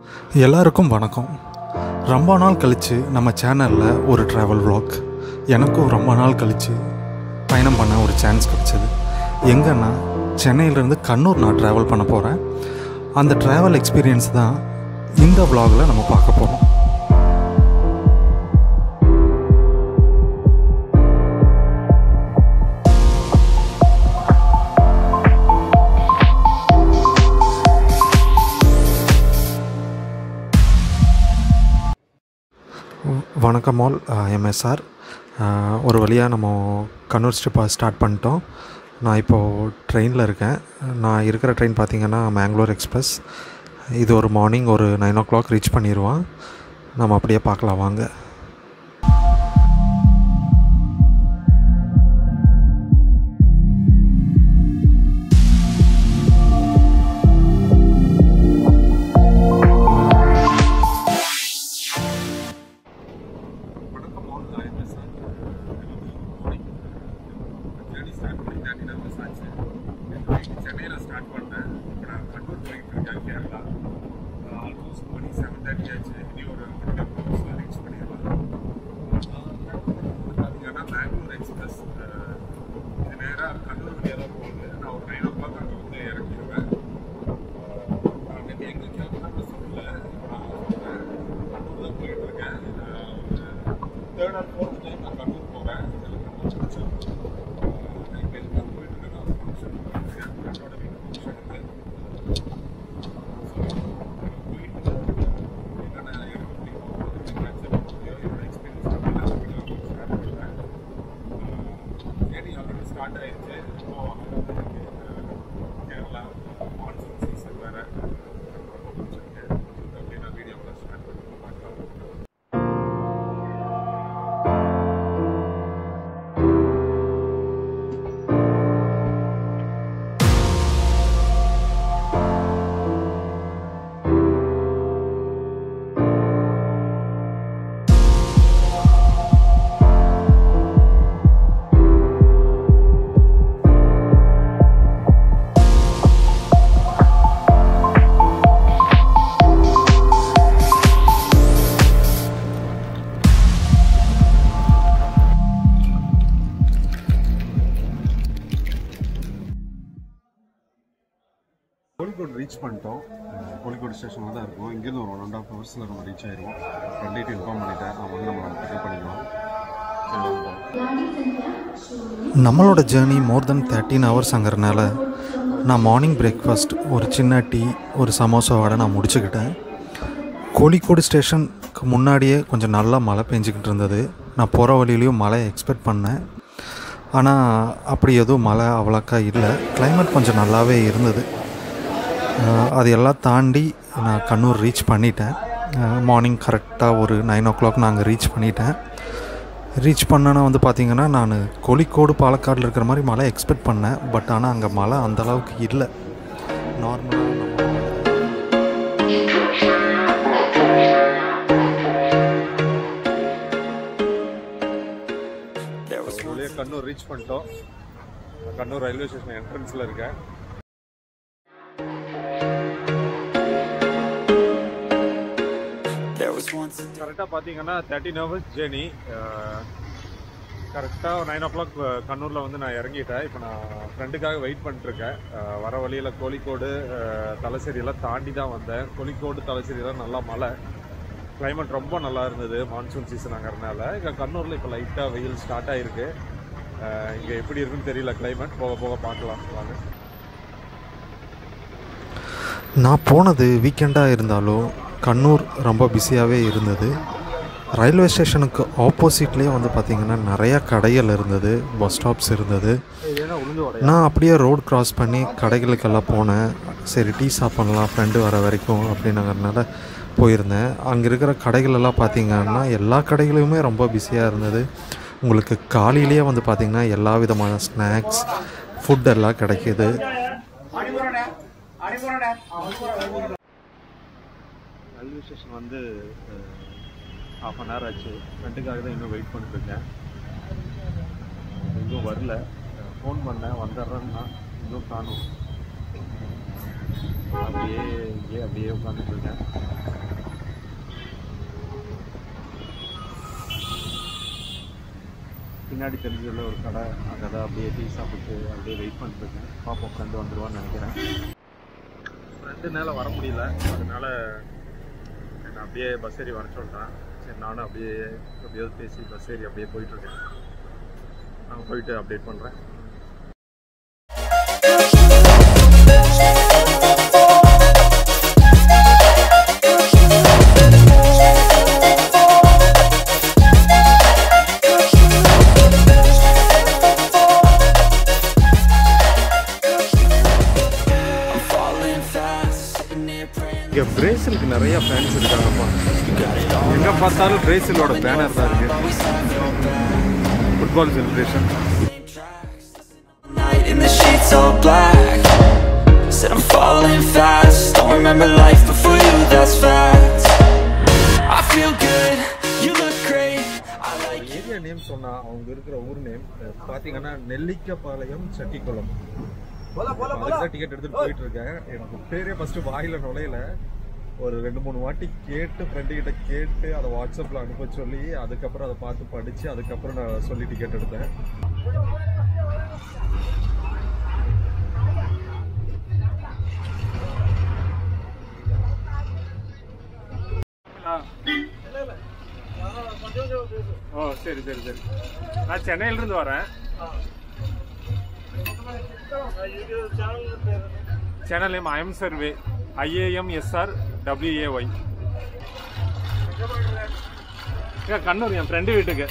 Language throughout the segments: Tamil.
எல்லாருக்கும் வணக்கம் ரொம்ப நாள் கழித்து நம்ம சேனலில் ஒரு ட்ராவல் vlog எனக்கும் ரொம்ப நாள் கழித்து பயணம் பண்ண ஒரு சான்ஸ் கிடச்சிது எங்கன்னா சென்னையிலேருந்து கண்ணூர் நான் ட்ராவல் பண்ண போகிறேன் அந்த ட்ராவல் எக்ஸ்பீரியன்ஸ் தான் இந்த vlogல நம்ம பார்க்க போகிறோம் வணக்கம் ஆல் எம்எஸ்ஆர் ஒரு வழியாக நம்ம கண்ணூர் ஸ்ட்ரிப்பை ஸ்டார்ட் பண்ணிட்டோம் நான் இப்போது ட்ரெயினில் இருக்கேன் நான் இருக்கிற ட்ரெயின் பார்த்திங்கன்னா மேங்களூர் எக்ஸ்பிரஸ் இது ஒரு மார்னிங் ஒரு நைன் ஓ கிளாக் ரீச் பண்ணிடுவான் நம்ம அப்படியே பார்க்கலாம் வாங்க வணக்கம் ஆல் நான் சார் மார்னிங் ஜேர்னி ஸ்டார்ட் பண்ணி தேர்ட்டி ஹவர்ஸ் ஆச்சு சென்னையில் ஸ்டார்ட் பண்ணேன் இப்போ நான் கண்ணூர் போயிட்டு இருக்கேன் கேரளா ஆல்மோஸ்ட் மணி செவன் தேர்ட்டி ஆச்சு இனி ஒரு ஒன் டென் ஹவர்ஸில் ரீச் பண்ணிடலாம் பார்த்தீங்கன்னா பெங்களூர் எக்ஸ்பிரஸ் இது நேராக கண்ணூர் வழியாக தான் போகுது நான் ஒரு நைன் ஓ கிளாக் அங்கே வந்து இறங்கிடுவேன் நான் நேற்று எங்கே கிளம்புனா சொல்லல இப்போ நான் சொல்கிறேன் கண்ணூர் தான் போயிட்டு இருக்கேன் தேர்ட் ஆர் ஃபோர்த் டைம் நான் கண்ணூர் போகிறேன் எனக்கு ரொம்ப பிடிச்சிருக்கு இப்போ இதுக்காக போயிட்டு இருக்கேன் நான் ஃபங்க்ஷன் போயிருக்கேன் என்னோட வீட்டு ஃபங்க்ஷனுக்கு போயிட்டு என்னென்ன எடுக்க முடியுமோ கேப்சர் பண்ண முடியும் என்னோட எக்ஸ்பீரியன்ஸ் அப்படின்னு வீடியோ ஷேர் பண்ணுறேன் தேடி ஆல்ரெடி ஸ்டார்ட் ஆயிடுச்சு இப்போ கேரளா மான்சூன் சீசன் வேறு ரொம்ப பிடிச்சிருக்கு அப்படியே நான் வீடியோவில் ஷேர் பண்ணி பார்க்கலாம் கோழிக்கோடு ரீச் பண்ணிட்டோம் அஹ் கோழிக்கோடு ஸ்டேஷனில் தான் இருக்கும் இங்கேருந்து ஒரு ஒன் அண்ட் ஆஃப் ஹவர்ஸில் நம்ம ரீச் ஆயிடுவோம் ஃப்ரெண்ட்கிட்ட இன்ஃபார்ம் பண்ணிட்டேன் அவன் வந்து நம்ம பிக்கப் பண்ணிக்கலாம் சரி, வந்துட்டோம். நம்மளோட ஜேர்னி மோர் தென் தேர்ட்டீன் ஹவர்ஸ்ங்கிறனால நான் மார்னிங் பிரேக்ஃபாஸ்ட் ஒரு சின்ன டீ ஒரு சமோசாவோட நான் முடிச்சுக்கிட்டேன் கோழிக்கோடு ஸ்டேஷனுக்கு முன்னாடியே கொஞ்சம் நல்லா மழை பெஞ்சிக்கிட்டு இருந்தது நான் போகிற வழியிலையும் மழை எக்ஸ்பெக்ட் பண்ணேன் ஆனால் அப்படி எதுவும் மழை அவ்வளோக்கா இல்லை climate கொஞ்சம் நல்லாவே இருந்தது அஹ் அது எல்லாம் தாண்டி நான் கண்ணூர் ரீச் பண்ணிட்டேன் மார்னிங் கரெக்டாக ஒரு நைன் ஓ கிளாக் நான் அங்கே ரீச் பண்ணிட்டேன் ரீச் பண்ணனா வந்து பார்த்தீங்கன்னா நான் கோழிக்கோடு பாலக்காடில் இருக்கிற மாதிரி மழை எக்ஸ்பெக்ட் பண்ணேன் பட் ஆனால் அங்கே மழை அந்த அளவுக்கு இல்லை நார்மலாக ஒரு வழியா கண்ணூர் ரீச் பண்ணிட்டோம் நான் கண்ணூர் ரயில்வே ஸ்டேஷன் என்ட்ரன்ஸில் இருக்கேன் There was once a கரெக்டாக பார்த்தீங்கன்னா தேர்ட்டின் ஹவர்ஸ் ஜேர்னி கரெக்டாக நைன் ஓ கிளாக் கண்ணூரில் வந்து நான் இறங்கிட்டேன் இப்போ நான் ஃப்ரெண்டுக்காக வெயிட் பண்ணிட்டுருக்கேன் அஹ் வர வழியில் கோழிக்கோடு அஹ் தலசேரியெல்லாம் தாண்டி தான் வந்தேன் கோழிக்கோடு தலசேரியெல்லாம் நல்லா மழை கிளைமேட் ரொம்ப நல்லா இருந்தது மான்சூன் சீசன் ஆகிறதுனால இங்கே கண்ணூரில் இப்போ லைட்டாக வெயில் ஸ்டார்ட் ஆகிருக்கு இங்கே எப்படி இருக்குன்னு தெரியல கிளைமேட் போக போக பார்க்கலாம் வாங்க நான் போனது வீக்கெண்டாக இருந்தாலும் கண்ணூர் ரொம்ப பிஸியாகவே இருந்தது ரயில்வே ஸ்டேஷனுக்கு ஆப்போசிட்லேயே வந்து பார்த்திங்கன்னா நிறையா கடைகள் இருந்தது பஸ் ஸ்டாப்ஸ் இருந்தது நான் அப்படியே ரோட் கிராஸ் பண்ணி கடைகளுக்கெல்லாம் போனேன் சரி டீ சாப்பிட்லாம் ஃப்ரெண்டு வர வரைக்கும் அப்படின்னங்கிறதுனால போயிருந்தேன் அங்கே இருக்கிற கடைகள் எல்லாம் பார்த்தீங்கன்னா எல்லா கடைகளுமே ரொம்ப பிஸியாக இருந்தது உங்களுக்கு காலையிலேயே வந்து பார்த்திங்கன்னா எல்லா விதமான ஸ்நாக்ஸ் ஃபுட் எல்லாம் கிடைக்கிது ரயில்வே ஸ்டேஷன் வந்து ஹாஃப் அன் ஹவர் ஆச்சு ஃப்ரெண்டுக்காக தான் இன்னும் வெயிட் பண்ணிட்டுருக்கேன் இன்னும் வரல ஃபோன் பண்ணேன் வந்துடுறேன்னா இன்னும் காணும் அப்படியே இங்கேயே அப்படியே உட்காந்துட்டு இருக்கேன் பின்னாடி தெரிஞ்சதில் ஒரு கடை அங்கே தான் அப்படியே டீ சாப்பிட்டு அப்படியே வெயிட் பண்ணிட்டுருக்கேன் பாப்பா உட்காந்து வந்துடுவான்னு நினைக்கிறேன் ரெண்டு நாள் வர முடியல அதனால என்னை அப்படியே பஸ் ஏறி வர சொல்லிட்டேன் சரி நானும் அப்படியே எப்படியாவது பேசி பஸ் ஏறி அப்படியே போயிட்டுருக்கேன் நான் போயிட்டு அப்டேட் பண்ணுறேன் I'm falling fast, sitting here praying. இங்கே பிரேசிலுக்கு நிறைய ஃபேன்ஸ் இருக்காங்கப்பா எங்கே பார்த்தாலும் பிரேசிலோட பேனர் தான் இருக்கு football celebration Night in the sheets all black. Said I'm falling fast. Don't remember life before you, that's fact. I feel good, you look great. I like area name சொன்னா அவங்க இருக்கிற ஊர் நேம் பார்த்தீங்கன்னா நெல்லிக்கப்பாளையம் செட்டிக்குளம் அதுக்கு டிக்கெட் எடுத்துட்டு போயிட்டு இருக்கேன் எனக்கு பேரே ஃபர்ஸ்ட் வாயில நுழையல ஒரு ரெண்டு மூணு வாட்டி கேட்டு ஃப்ரெண்டு கிட்ட கேட்டு அதை வாட்ஸ்அப்ல அனுப்ப சொல்லி அதுக்கப்புறம் அதை பார்த்து படிச்சு அதுக்கப்புறம் நான் சொல்லி டிக்கெட் எடுத்தேன் ஓ சரி சரி சரி நான் சென்னையிலிருந்து வரேன் சேனல் நேம் ஐஎம் சர்வே ஐஏஎம்எஸ்ஆர் டபிள்யூஏஒய் கண்ணூர் என் ஃப்ரெண்டு வீட்டுக்கு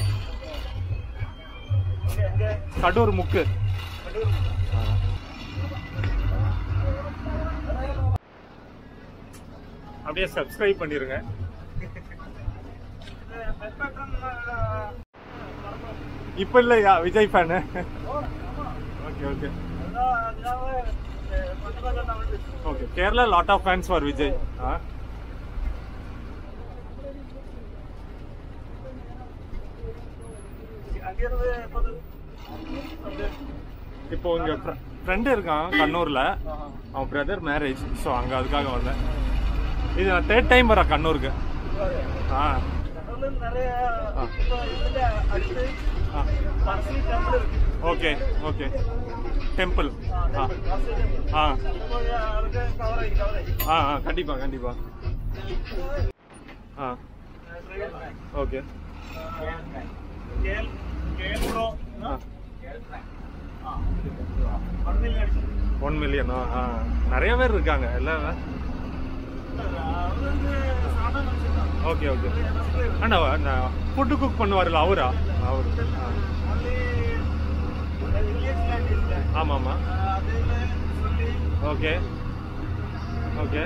கடூர் முக்கு அப்படியே சப்ஸ்கிரைப் பண்ணிருங்க இப்ப இல்லையா Vijay fan okay okay okay Kerala lot of fans for Vijay ஆ இப்போ இங்க ஃப்ரெண்டு இருக்கான் கண்ணூர்ல அவன் பிரதர் மேரேஜ் ஸோ அங்க அதுக்காக வந்தேன் இது நான் தேர்ட் டைம் வரேன் கண்ணூருக்கு ஆ ஓகே ஓகே டெம்பிள் ஆ ஆ ஆ ஆ கண்டிப்பா கண்டிப்பா ஆ ஓகே ஒன் மில்லியனா ஆ நிறைய பேர் இருக்காங்க எல்லாம் ஓகே ஓகே அண்ணா அண்ணா ஃபுட்டு குக் பண்ணுவார்ல அவரா அவரு ஆ. ஆமா ஆமா ஓகே ஓகே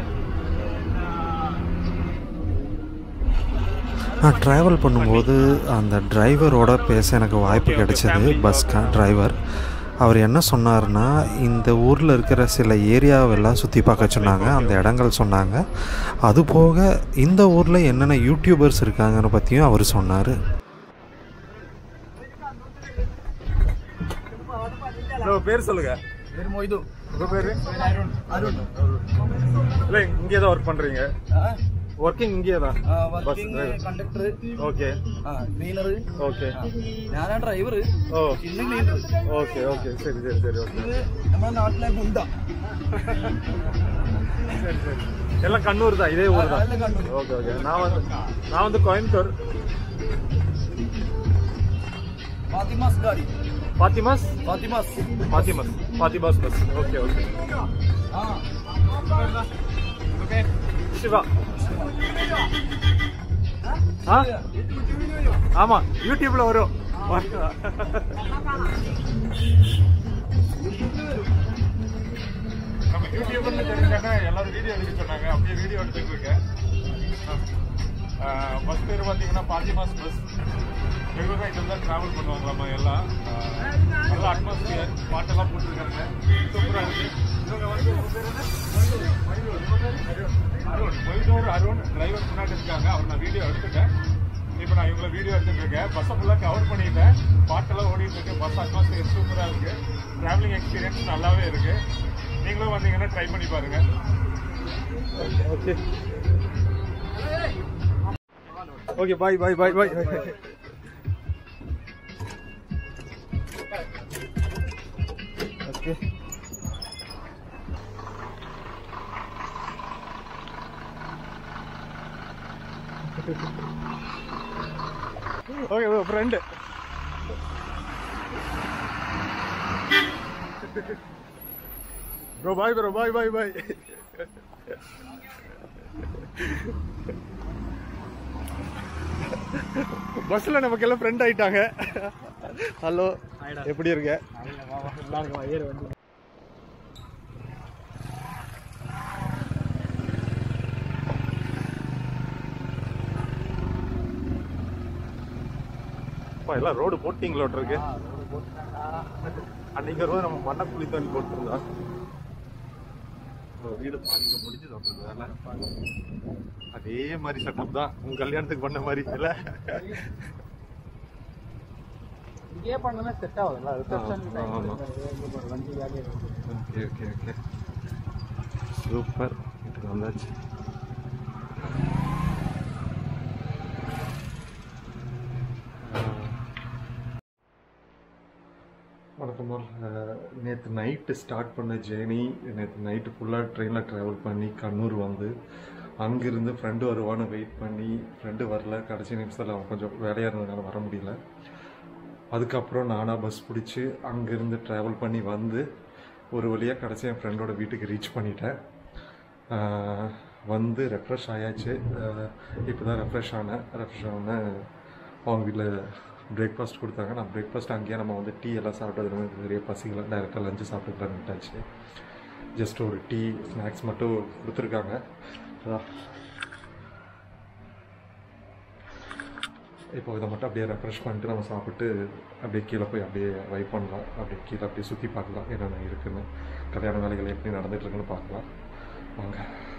நான் ட்ராவல் பண்ணும்போது அந்த டிரைவரோட பேச எனக்கு வாய்ப்பு கிடைச்சது பஸ் டிரைவர் அவர் என்ன சொன்னார்னா இந்த ஊரில் இருக்கிற சில ஏரியாவெல்லாம் சுற்றி பார்க்க சொன்னாங்க அந்த இடங்கள் சொன்னாங்க அது போக இந்த ஊரில் என்னென்ன யூடியூபர்ஸ் இருக்காங்கன்னு பற்றியும் அவர் சொன்னார் உங்க பேர் சொல்லுங்க பேர் மொய்து உங்க பேரு அருண் இல்ல இங்கே தான் ஒர்க் பண்றீங்க ஒர்க்கிங் இங்கே தான் bus working conductor okay cleaner okay ഞാനാ ഡ്രൈവർ ஓ പിന്നെ ക്ലീനർ ஓகே ஓகே சரி சரி சரி ஓகே ഇത് നമ്മുടെ നാട്ടിലെ ബുണ്ട சரி சரி எல்லாம் கண்ணூர் தான் இதே ஊர் தான் എല്ലാം കണ്ണൂർ ஓகே ஓகே நான் வந்து நான் வந்து கோயம்புத்தூர் ഫാത്തിമാസ് ഗാഡി Fathima's Fathima's Fathima's Fathima's bus okay okay ആ சிவா ஆ ஆமா யூடியூப்ல வரும் நம்ம யூடியூப்ல தெரிஞ்சாங்க எல்லாரும் வீடியோ எடுக்க சொன்னாங்க அப்படியே வீடியோ எடுத்துட்டு இருக்கேன் பஸ் பேர் பார்த்தீங்கன்னா பாத்திமாஸ் பஸ் ரெகுலராக இதில் தான் ட்ராவல் பண்ணுவாங்களாமா எல்லாம் ஆஹ் நல்ல அட்மாஸ்பியர் பாட்டெல்லாம் போட்டிருக்காங்க சூப்பராக இருக்கு இவங்க வந்து உங்க பேர் என்ன? மயூர். உங்க பேரு? அருண் மொய்தூர் அருண் டிரைவர் முன்னாடி இருக்காங்க அவர் நான் வீடியோ எடுத்துட்டேன் இப்போ நான் இவங்கள வீடியோ எடுத்துட்டு இருக்கேன் பஸ்ஸை ஃபுல்லாக கவர் பண்ணிட்டேன் பாட்டெல்லாம் ஓடிட்டு இருக்கு பஸ் அட்மாஸ்பியர் சூப்பராக இருக்கு டிராவலிங் எக்ஸ்பீரியன்ஸ் நல்லாவே இருக்கு நீங்களும் வந்தீங்கன்னா ட்ரை பண்ணி பாருங்க okay okay bye bye bye bye okay friend bro bye bro bye bye bye பஸ்ஸில் நமக்கு எல்லாம் ஃப்ரெண்ட் ஆயிட்டாங்க ஹலோ எப்படி இருக்க அப்பா, எல்லாம் ரோடு போட்டிங்களோட்டு இருக்கு அன்னைக்கு வரும்போது நம்ம மண்ணை புளி தண்ணி போட்டுருந்தோம் ஒரு வீடு பாதிக்க முடிஞ்சு வேலை அதே மாதிரி செட்டப் தான் உங்க கல்யாணத்துக்கு பண்ண மாதிரி இல்ல இங்கே பண்ணனா செட் ஆகுதுல்ல ரிசப்ஷன் ஆ, ஆமா. வண்டி வேலையை ஓகே ஓகே ஓகே சூப்பர் வீட்டுக்கு வந்தாச்சு வணக்கம் நேற்று நைட்டு ஸ்டார்ட் பண்ண ஜேர்னி நேற்று நைட்டு ஃபுல்லாக ட்ரெயினில் ட்ராவல் பண்ணி கண்ணூர் வந்து அங்கிருந்து ஃப்ரெண்டு வருவான்னு வெயிட் பண்ணி ஃப்ரெண்டு வரல கடைசி நிமிஷத்தில் அவன் கொஞ்சம் வேலையாக இருந்ததுனால வர முடியல அதுக்கப்புறம் நானாக பஸ் பிடிச்சி அங்கேருந்து ட்ராவல் பண்ணி வந்து ஒரு வழியாக கடைசி என் ஃப்ரெண்டோட வீட்டுக்கு ரீச் பண்ணிட்டேன் ஆஹ் வந்து ரெஃப்ரெஷ் ஆயாச்சு இப்போ தான் ரெஃப்ரெஷ் ஆனேன் ரெஃப்ரெஷ் ஆன அவங்க வீட்டில் பிரேக்ஃபாஸ்ட் கொடுத்தாங்க நான் பிரேக்ஃபாஸ்ட் அங்கேயே நம்ம வந்து டீ எல்லாம் சாப்பிட்டது வந்து நிறைய பசிகளை டைரெக்டாக லஞ்சு சாப்பிட்டுக்கலான்னு விட்டாச்சு ஜஸ்ட் ஒரு டீ ஸ்நாக்ஸ் மட்டும் கொடுத்துருக்காங்க அதான் இப்போ இதை மட்டும் அப்படியே ரெஃப்ரெஷ் பண்ணிட்டு நம்ம சாப்பிட்டு அப்படியே கீழே போய் அப்படியே வைப் பண்ணலாம் அப்படியே கீழே அப்படியே சுற்றி பார்க்கலாம் என்னென்ன இருக்குன்னு கல்யாண வேலைகள் எப்படி நடந்துட்டு இருக்குன்னு பார்க்கலாம் வாங்க